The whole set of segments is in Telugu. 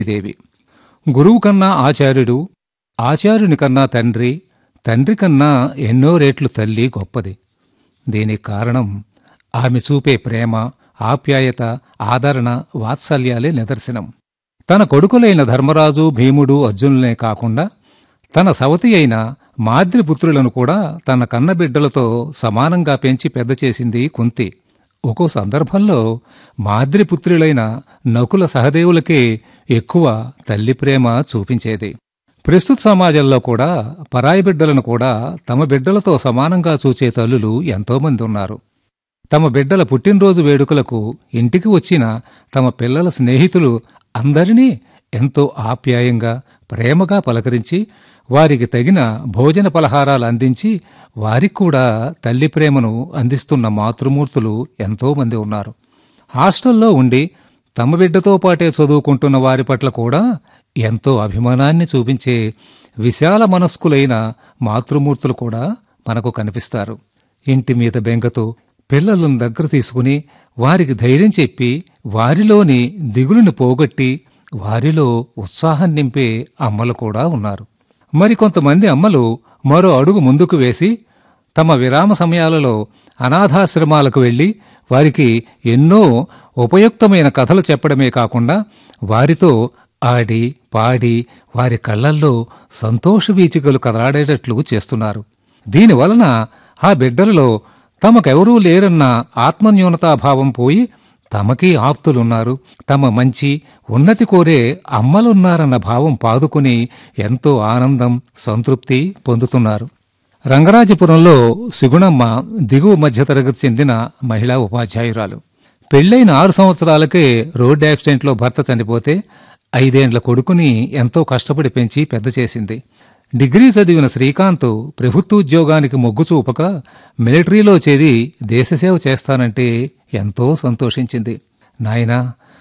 దేవి గురువు కన్నా ఆచార్యుడు ఆచార్యుని కన్నా తండ్రి తండ్రి కన్నా ఎన్నో రేట్లు తల్లి గొప్పది దీనికి కారణం ఆమె చూపే ప్రేమ ఆప్యాయత ఆదరణ వాత్సల్యాలే నిదర్శనం తన కొడుకులైన ధర్మరాజు భీముడు అర్జునులనే కాకుండా తన సవతి అయిన మాద్రిపుత్రులను కూడా తన కన్నబిడ్డలతో సమానంగా పెంచి పెద్ద చేసింది కుంతి ఒక్కో సందర్భంలో మాద్రిపుత్రులైన నకుల సహదేవులకే ఎక్కువ తల్లి ప్రేమ చూపించేది ప్రస్తుత సమాజంలో కూడా పరాయి బిడ్డలను కూడా తమ బిడ్డలతో సమానంగా చూచే తల్లులు ఎంతోమంది ఉన్నారు తమ బిడ్డల పుట్టినరోజు వేడుకలకు ఇంటికి వచ్చిన తమ పిల్లల స్నేహితులు అందరినీ ఎంతో ఆప్యాయంగా ప్రేమగా పలకరించి వారికి తగిన భోజన పలహారాలు అందించి వారికి కూడా తల్లి ప్రేమను అందిస్తున్న మాతృమూర్తులు ఎంతోమంది ఉన్నారు హాస్టల్లో ఉండి తమ బిడ్డతో పాటే చదువుకుంటున్న వారి పట్ల కూడా ఎంతో అభిమానాన్ని చూపించే విశాల మనస్కులైన మాతృమూర్తులు కూడా మనకు కనిపిస్తారు ఇంటి మీద బెంగతో పిల్లలను దగ్గర తీసుకుని వారికి ధైర్యం చెప్పి వారిలోని దిగులుని పోగొట్టి వారిలో ఉత్సాహం నింపే అమ్మలు కూడా ఉన్నారు మరికొంతమంది అమ్మలు మరో అడుగు ముందుకు వేసి తమ విరామ సమయాలలో అనాథాశ్రమాలకు వెళ్లి వారికి ఎన్నో ఉపయుక్తమైన కథలు చెప్పడమే కాకుండా వారితో ఆడి పాడి వారి కళ్ళల్లో సంతోష వీచికలు కదలాడేటట్లు చేస్తున్నారు దీనివలన ఆ బిడ్డలలో తమకెవరూ లేరన్న ఆత్మన్యూనతాభావం పోయి తమకి ఆప్తులున్నారు తమ మంచి ఉన్నతి కోరే అమ్మలున్నారన్న భావం పాదుకుని ఎంతో ఆనందం సంతృప్తి పొందుతున్నారు రంగరాజపురంలో సిగుణమ్మ దిగువ మధ్యతరగతి చెందిన మహిళా ఉపాధ్యాయురాలు పెళ్లైన ఆరు సంవత్సరాలకే రోడ్డు యాక్సిడెంట్లో భర్త చనిపోతే ఐదేండ్ల కొడుకుని ఎంతో కష్టపడి పెంచి పెద్ద చేసింది డిగ్రీ చదివిన శ్రీకాంత్ ప్రభుత్వోద్యోగానికి మొగ్గు చూపక మిలిటరీలో చేరి దేశసేవ చేస్తానంటే ఎంతో సంతోషించింది నాయనా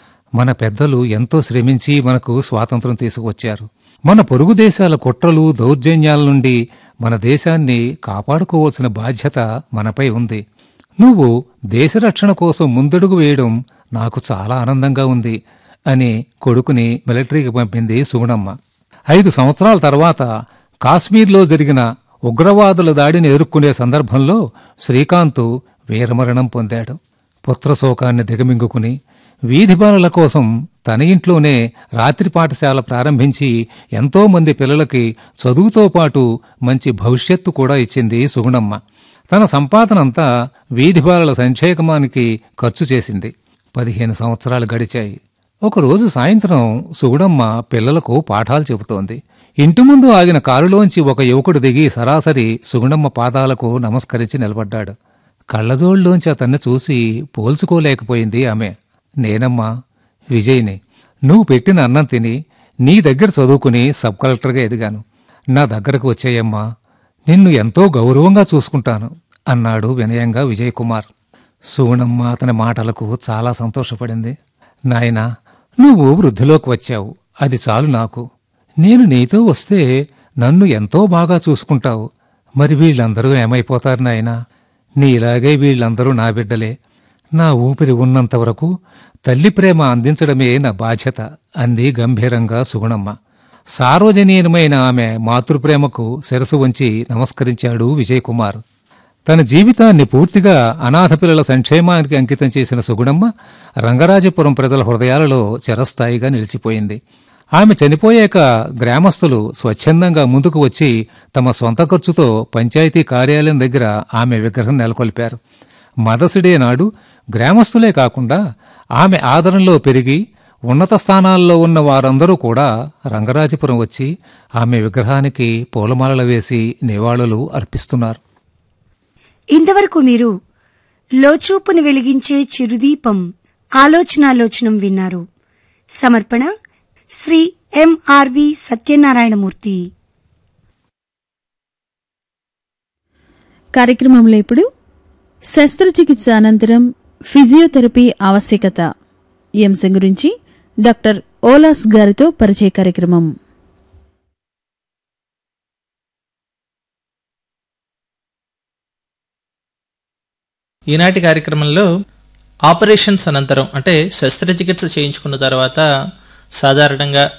మన పెద్దలు ఎంతో శ్రమించి మనకు స్వాతంత్రం తీసుకువచ్చారు మన పొరుగు దేశాల కుట్రలు దౌర్జన్యాల నుండి మన దేశాన్ని కాపాడుకోవాల్సిన బాధ్యత మనపై ఉంది నువ్వు దేశరక్షణ కోసం ముందడుగు వేయడం నాకు చాలా ఆనందంగా ఉంది అని కొడుకుని మిలిటరీకి పంపింది సుగుణమ్మ ఐదు సంవత్సరాల తర్వాత కాశ్మీర్లో జరిగిన ఉగ్రవాదుల దాడిని ఎదుర్కొనే సందర్భంలో శ్రీకాంత్ వీరమరణం పొందాడు పుత్రశోకాన్ని దిగమింగుకుని వీధి బాలల కోసం తన ఇంట్లోనే రాత్రి పాఠశాల ప్రారంభించి ఎంతో మంది పిల్లలకి చదువుతో పాటు మంచి భవిష్యత్తు కూడా ఇచ్చింది సుగుణమ్మ తన సంపాదనంతా వీధి బాలల సంక్షేమానికి ఖర్చు చేసింది పదిహేను సంవత్సరాలు గడిచాయి ఒకరోజు సాయంత్రం సుగుణమ్మ పిల్లలకు పాఠాలు చెబుతోంది ఇంటి ముందు ఆగిన కారులోంచి ఒక యువకుడు దిగి సరాసరి సుగుణమ్మ పాదాలకు నమస్కరించి నిలబడ్డాడు కళ్ళజోళ్ళలోంచి అతన్ని చూసి పోల్చుకోలేకపోయింది ఆమె నేనమ్మా విజయ్ని నువ్వు పెట్టిన అన్నం తిని నీ దగ్గర చదువుకుని సబ్ కలెక్టర్గా ఎదిగాను నా దగ్గరకు వచ్చేయమ్మా నిన్ను ఎంతో గౌరవంగా చూసుకుంటాను అన్నాడు వినయంగా విజయ్ కుమార్ సుగుణమ్మ అతని మాటలకు చాలా సంతోషపడింది నాయనా నువ్వు వృద్ధిలోకి వచ్చావు అది చాలు నాకు నేను నీతో వస్తే నన్ను ఎంతో బాగా చూసుకుంటావు మరి వీళ్ళందరూ ఏమైపోతారు నాయనా నీలాగే వీళ్ళందరూ నా బిడ్డలే నా ఊపిరి ఉన్నంత వరకు తల్లి ప్రేమ అందించడమే నా బాధ్యత అంది గంభీరంగా సుగుణమ్మ సార్వజనీయమైన ఆమె మాతృప్రేమకు శిరసు వంచి నమస్కరించాడు విజయ్ కుమార్ తన జీవితాన్ని పూర్తిగా అనాథ పిల్లల సంక్షేమానికి అంకితం చేసిన సుగుణమ్మ రంగరాజపురం ప్రజల హృదయాలలో చిరస్థాయిగా నిలిచిపోయింది ఆమె చనిపోయాక గ్రామస్తులు స్వచ్ఛందంగా ముందుకు వచ్చి తమ సొంత ఖర్చుతో పంచాయతీ కార్యాలయం దగ్గర ఆమె విగ్రహం నెలకొల్పారు మదసుడే నాడు గ్రామస్తులే కాకుండా ఆమె ఆదరణలో పెరిగి ఉన్నత స్థానాల్లో ఉన్న వారందరూ కూడా రంగరాజపురం వచ్చి ఆమె విగ్రహానికి పూలమాలలు వేసి నివాళులు అర్పిస్తున్నారు ఇంతవరకు మీరు లోచూపును వెలిగించే చిరుదీపం ఆలోచనాలోచనం విన్నారు సమర్పణ శ్రీ ఎంఆర్వి సత్యనారాయణమూర్తి కార్యక్రమంలో ఇప్పుడు శస్త్రచికిత్స అనంతరం ఫిజియోథెరపీ ఆవశ్యకత ఈ అంశం గురించి డాక్టర్ ఓలాస్ గారితో పరిచయ కార్యక్రమం ఈనాటి కార్యక్రమంలో ఆపరేషన్స్ అనంతరం అంటే శస్త్రచికిత్స చేయించుకున్న తర్వాత సాధారణంగా